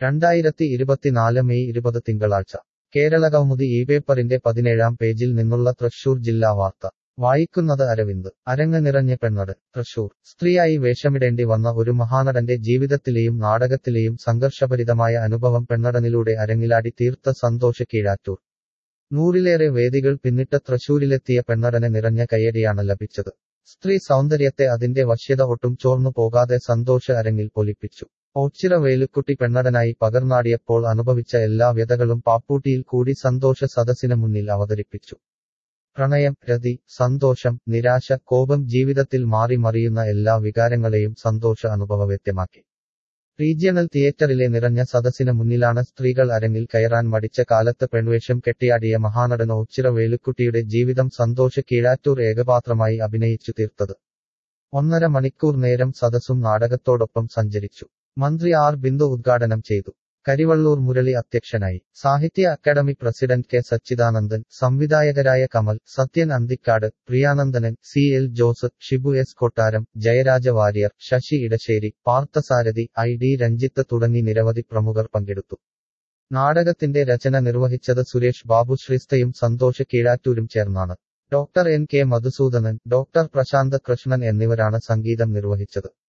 രണ്ടായിരത്തി ഇരുപത്തിനാല് മെയ് ഇരുപത് തിങ്കളാഴ്ച കേരള കൗമുദി ഈ പേപ്പറിന്റെ പതിനേഴാം പേജിൽ നിന്നുള്ള തൃശൂർ ജില്ലാ വാർത്ത വായിക്കുന്നത് അരവിന്ദ് അരങ്ങ് നിറഞ്ഞ പെണ്ണട് തൃശൂർ സ്ത്രീയായി വേഷമിടേണ്ടി വന്ന ഒരു മഹാനടന്റെ ജീവിതത്തിലെയും നാടകത്തിലെയും സംഘർഷഭരിതമായ അനുഭവം പെണ്ണടനിലൂടെ അരങ്ങിലാടി തീർത്ത സന്തോഷ് കീഴാറ്റൂർ നൂറിലേറെ വേദികൾ പിന്നിട്ട് തൃശൂരിലെത്തിയ പെണ്ണടന് നിറഞ്ഞ കയ്യടിയാണ് ലഭിച്ചത് സ്ത്രീ സൗന്ദര്യത്തെ അതിന്റെ വശ്യത ഒട്ടും ചോർന്നു പോകാതെ സന്തോഷ് അരങ്ങിൽ പൊലിപ്പിച്ചു ഓച്ചിറ വേലുക്കുട്ടി പെണ്ണടനായി പകർന്നാടിയപ്പോൾ അനുഭവിച്ച എല്ലാ വ്യതകളും പാപ്പൂട്ടിയിൽ കൂടി സന്തോഷ സദസ്സിന് മുന്നിൽ അവതരിപ്പിച്ചു പ്രണയം രതി സന്തോഷം നിരാശ കോപം ജീവിതത്തിൽ മാറി മറിയുന്ന എല്ലാ വികാരങ്ങളെയും സന്തോഷ അനുഭവവേദ്യമാക്കി റീജിയണൽ തിയേറ്ററിലെ നിറഞ്ഞ സദസ്സിന് മുന്നിലാണ് സ്ത്രീകൾ അരങ്ങിൽ കയറാൻ മടിച്ച കാലത്ത് പെൺവേഷം കെട്ടിയാടിയ മഹാനടൻ ഓച്ചിറ വേലുക്കുട്ടിയുടെ ജീവിതം സന്തോഷ് കീഴാറ്റൂർ ഏകപാത്രമായി അഭിനയിച്ചു തീർത്തത് ഒന്നര മണിക്കൂർ നേരം സദസ്സും നാടകത്തോടൊപ്പം സഞ്ചരിച്ചു മന്ത്രി ആർ ബിന്ദു ഉദ്ഘാടനം ചെയ്തു കരിവള്ളൂർ മുരളി അധ്യക്ഷനായി സാഹിത്യ അക്കാദമി പ്രസിഡന്റ് കെ സച്ചിദാനന്ദൻ സംവിധായകരായ Kamal Sathyan Anthikad Priyanandanan C L Jose Shibu S Kottaram Jayaraja Warrier Sasi Edassery Parthasarathy I D Ranjith തുടങ്ങി നിരവധി പ്രമുഖർ പങ്കെടുത്തു നാടകത്തിന്റെ രചന നിർവഹിച്ചത് സുരേഷ് ബാബു ശ്രീസ്തയും സന്തോഷ് കീഴാറ്റൂരും ചേർന്നാണ് doctor N K Madhusoodanan doctor Prasanth Krishnan എന്നിവരാണ് സംഗീതം നിർവഹിച്ചത്